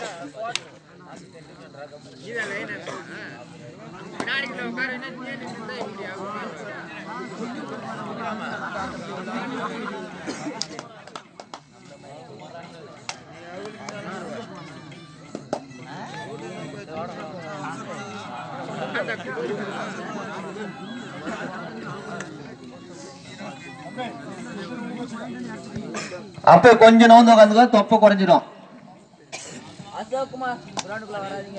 அப்ப கொஞ்சம் நோந்து உட்காந்துக்க தொப்பை குறைஞ்சிடும் அசோக்குமார் கிரவுண்டுக்குள்ள வராதீங்க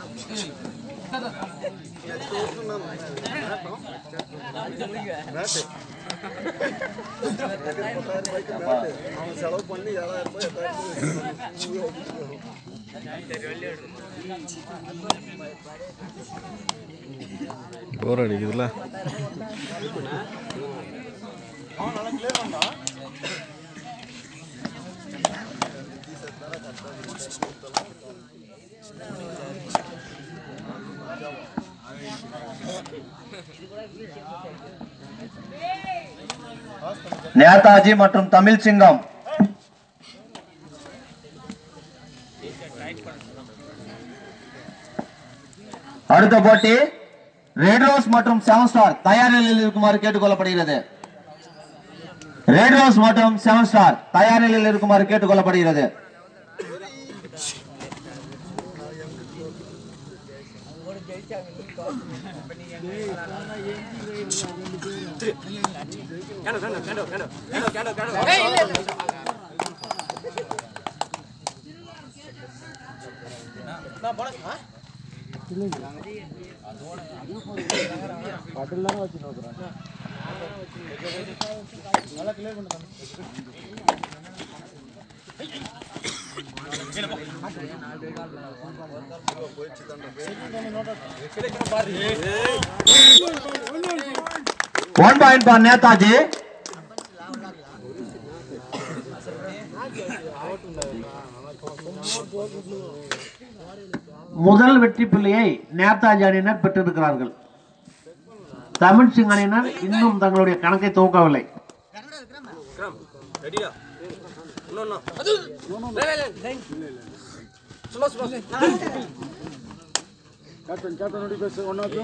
செலவு பண்ணி ஏழாயிரம் ரூபாய் எட்டாயிரம் ரூபாய் போர் அடிக்குதுல்ல நேதாஜி மற்றும் தமிழ் சிங்கம் அடுத்த போட்டி ரெட் ரோஸ் மற்றும் செவன் ஸ்டார் தயார் நிலையில் இருக்குமாறு கேட்டுக்கொள்ளப்படுகிறது ரெட் ரோஸ் மற்றும் செவன் ஸ்டார் தயார் நிலையில் இருக்குமாறு கேட்டுக்கொள்ளப்படுகிறது ஒன் பாயிண்ட் ஃபார் நேதாஜி முதல் வெற்றி புள்ளியை நேதாஜி அணியினர் பெற்றிருக்கிறார்கள் தமிழ் சிங் அணியினர் இன்னும் தங்களுடைய கணக்கை துவக்கவில்லை கேப்டன் கேப்டன் நோடி பேசு ஒன்னாச்சு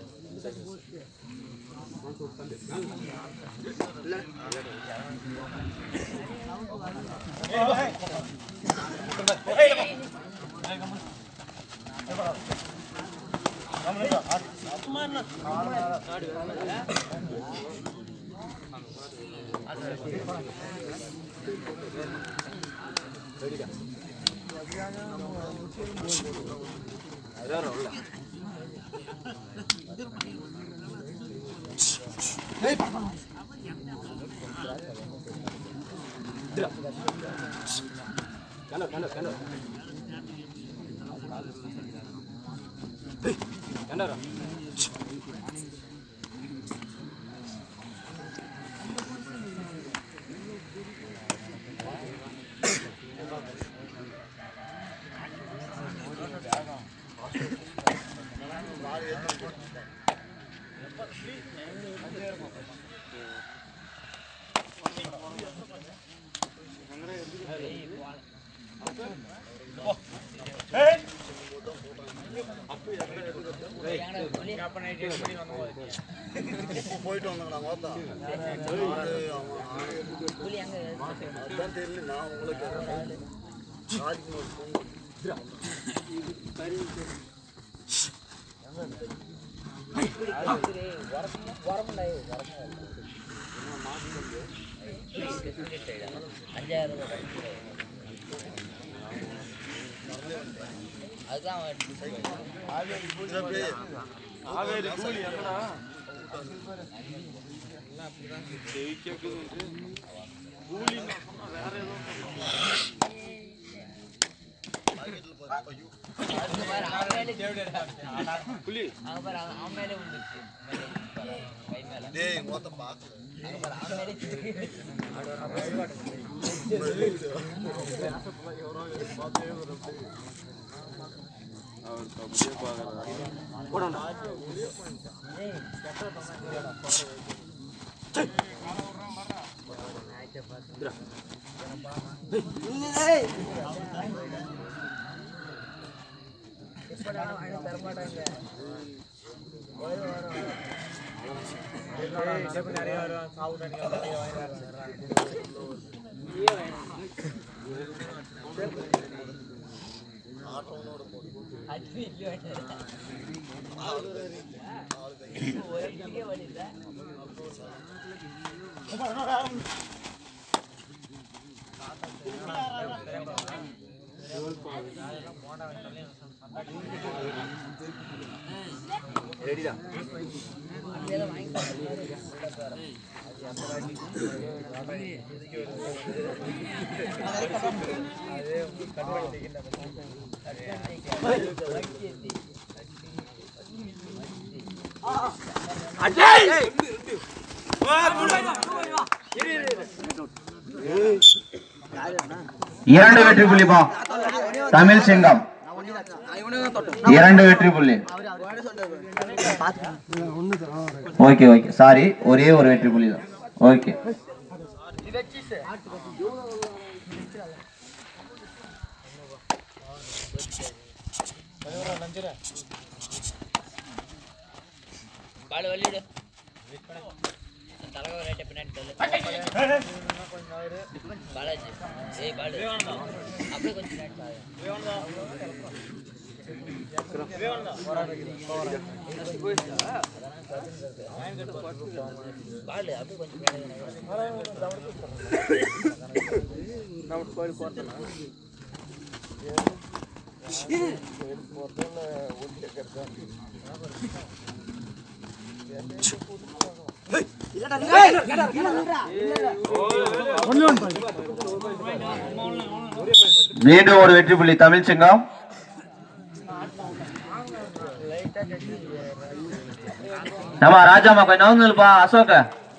போயிட்டு வந்தாங்க பார்த்தா அதான் தெரியல நான் உங்களுக்கு ராஜ்குமார் phone அஞ்சாயிரம் ரூபாய் அதுதான் பண்ணி. அங்க பாரு, அவன் மேலே அங்க பாரு, அவன் அவன் மேலே விழுந்துருச்சு. கை மேல. டேய் மொத்த பார்க்கல அங்க பாரு, அவன் மேலே இரண்டு வெற்றி புள்ளிப்பா தமிழ் சிங்கம் இரண்டு வெற்றி புள்ளி ஓகே ஓகே சாரி ஒரே ஒரு வெற்றி புள்ளி தான் ஓகே பால் வெளியிடு தலைவர் ரைட்டை பின்னாடி தள்ளு பாலாஜி ஏய் பாலு அப்படியே கொஞ்சம் பின்னாடி பாரு. பாலு அப்படியே கொஞ்சம் பின்னாடி மீண்டும் ஒரு வெற்றி புள்ளி தமிழ் சிங்கம் நம்ம ராஜாமா கொஞ்சம் நவுந்துப்பா அசோக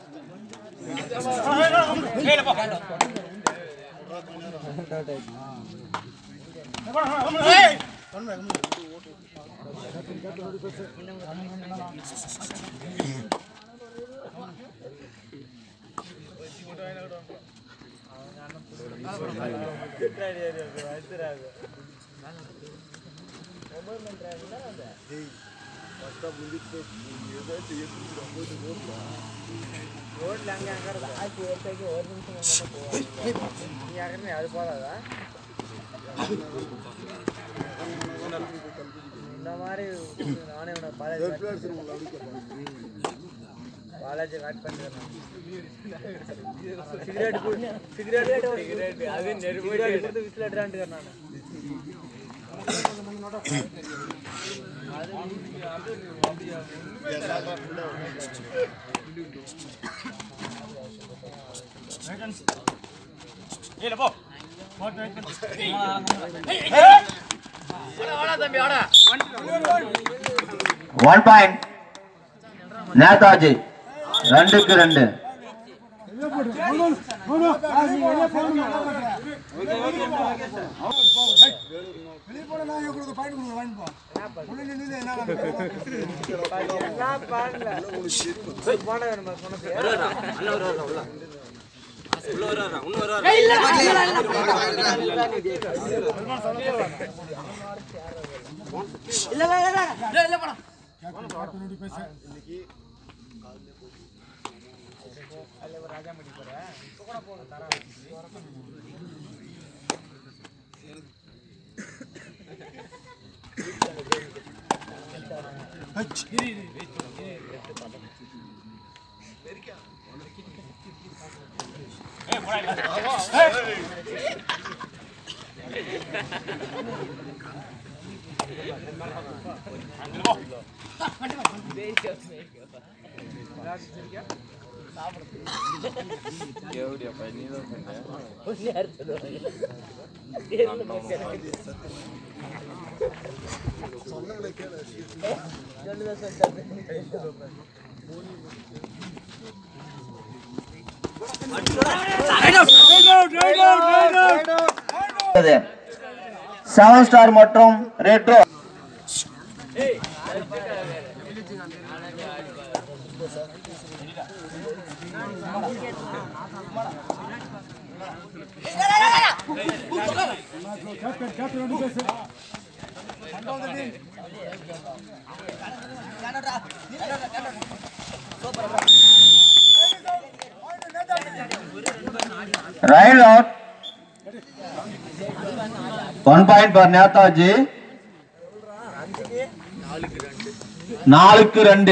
ஒன் பாயிண்ட் நேதாஜி ரெண்டுக்கு ரெண்டு செவன் ஸ்டார் மற்றும் ரெட்ரோ raid out one point for Netaji நாலுக்கு ரெண்டு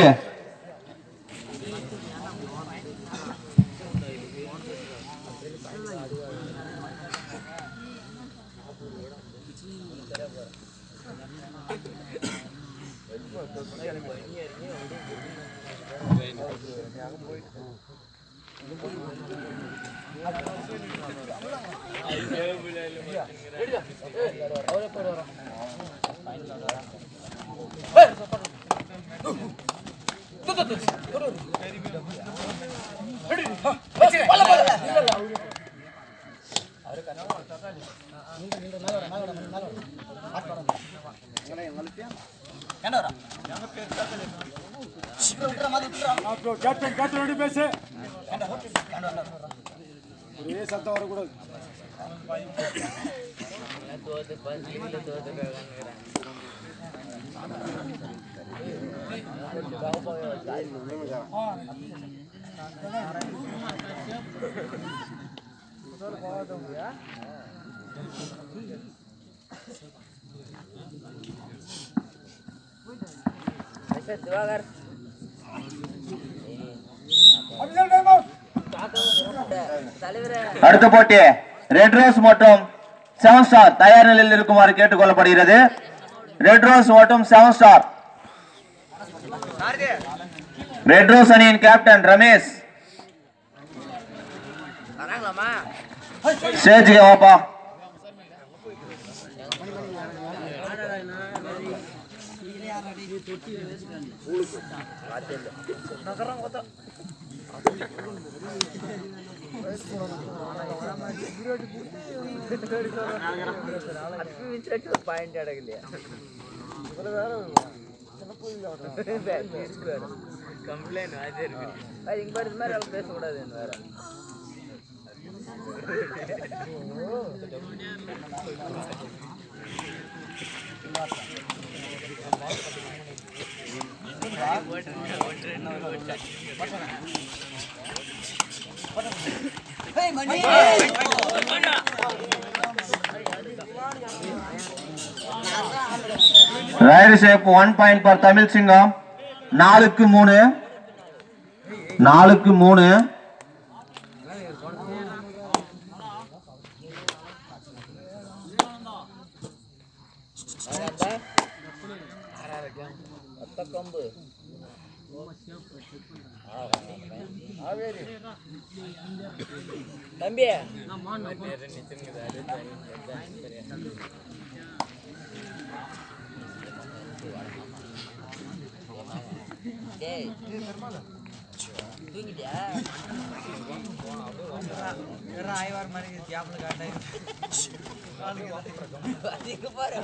கேப்டன் கேப்டன் எப்படி பேசு ஒரே சத்தம் வரக்கூடாது தோத்து பத்து தோத்து திவாகர் தலைவரே அடுத்த போட்டி ரெட் ரோஸ் மற்றும் செவன் ஸ்டார் தயார் நிலையில் இருக்குமாறு கேட்டுக்கொள்ளப்படுகிறது ரெட் ரோஸ் மற்றும் செவன் ஸ்டார் ரெட் ரோஸ் அணியின் கேப்டன் ரமேஷ் வராங்களாமா ஸ்டேஜுக்கு வாப்பா ಹತ್ತು ನಿಮಿಷ ಪಾಯಿಂಟ್ ಅಡಗಲಿ ಕಂಪ್ಲೇನ್ ಅದೇ ಅದು ಹಿಂಗೆ ಬಡಿದ ಮೇಲೆ ಅಲ್ಲಿ பேசக்கூடாதுன்னு வேற ரைடு ஷேப் one point for Tamil Singam நாலுக்கு மூணு நாலுக்கு மூணு ಹತ್ತ ಕೊಂಬು தம்பி டேய் தூங்கிட்டியா அதுக்கு பாரு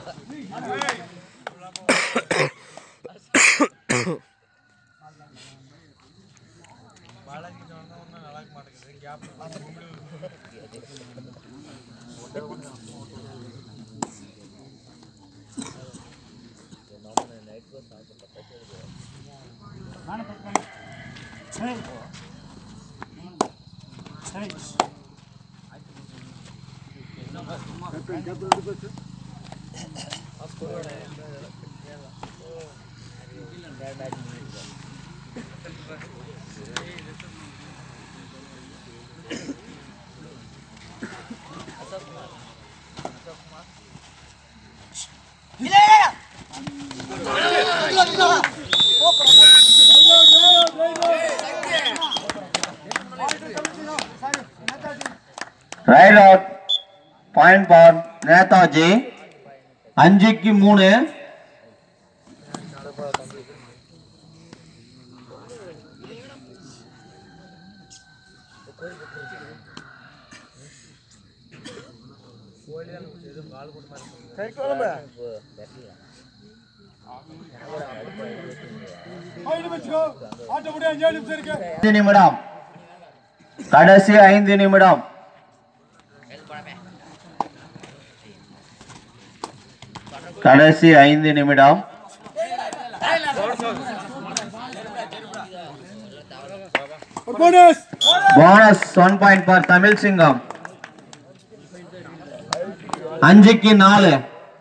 raid out point for Netaji அஞ்சுக்கு மூணு ஐந்து நிமிஷம் ஆட்ட முடியும் அஞ்சு நிமிஷம் இருக்கு ஐந்து நிமிடம் கடைசி ஐந்து நிமிடம் கடைசி ஐந்து நிமிடம் bonus bonus one point for Tamil Singam அஞ்சுக்கு நாலு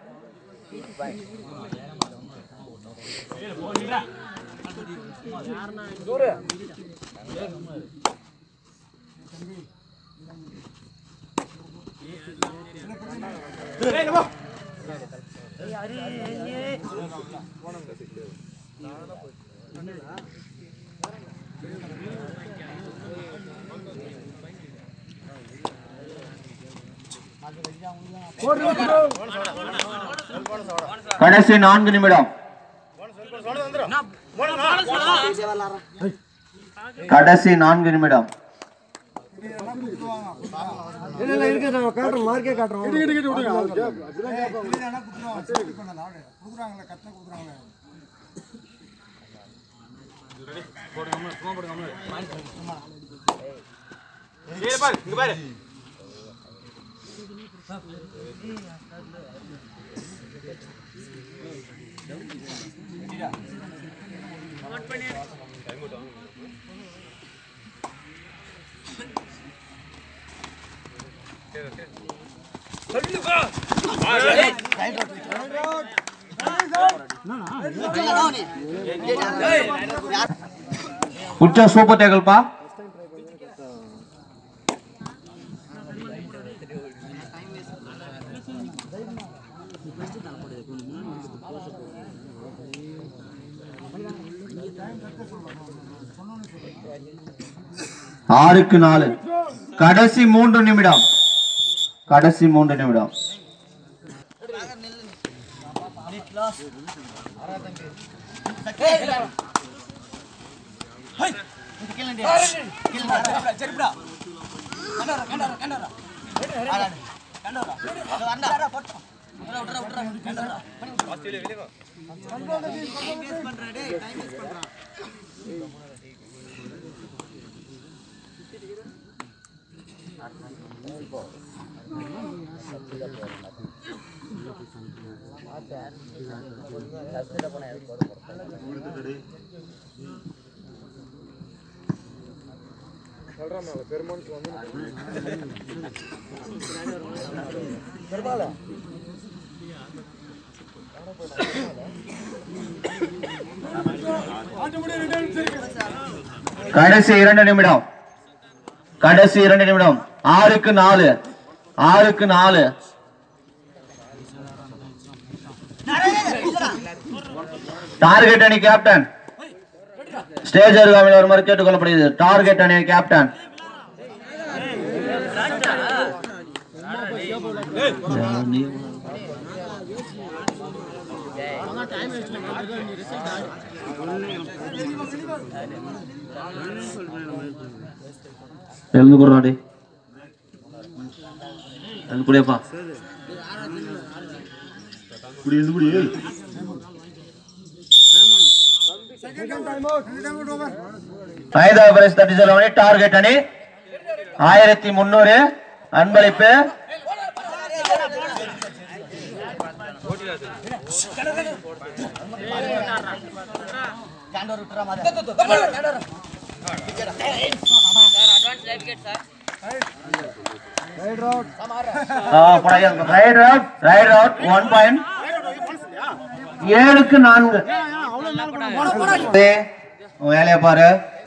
கடைசி நான்கு நிமிடம் கடைசி நான்கு நிமிடம் கிட்ட கிட்ட விடுங்க உச்ச சூப்பர் டேக்கல்பா ஆறுக்கு நாலு கடைசி மூன்று நிமிடம் கடைசி மூன்று நிமிடம் கடைசி இரண்டு நிமிடம் கடைசி இரண்டு நிமிடம் ஆறுக்கு நாலு ஆறுக்கு நாலு டார்கெட் அணி கேப்டன் ஸ்டேஜ் அருகாமையில் வருமாறு கேட்டுக்கொள்ளப்படுகிறது டார்கெட் அணி கேப்டன் எழுந்து குறாடி எழுந்து குடியப்பா குடி எழுந்து குடி ஐந்தாவது பரிசு தட்டி செல்வமணி டார்கெட் அணி ஆயிரத்தி முன்னூறு அன்பளிப்பு advance life kit, sir. Raid out raid out one point ஏழுக்கு நான்கு ஏய், உன் வேலையை பாரு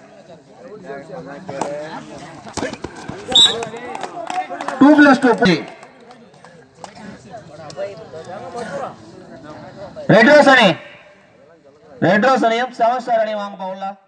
two plus two red rose அணி ரெட் ரோஸ் அணியும் செவன் ஸ்டார் அணியும் வாங்க போகலாம்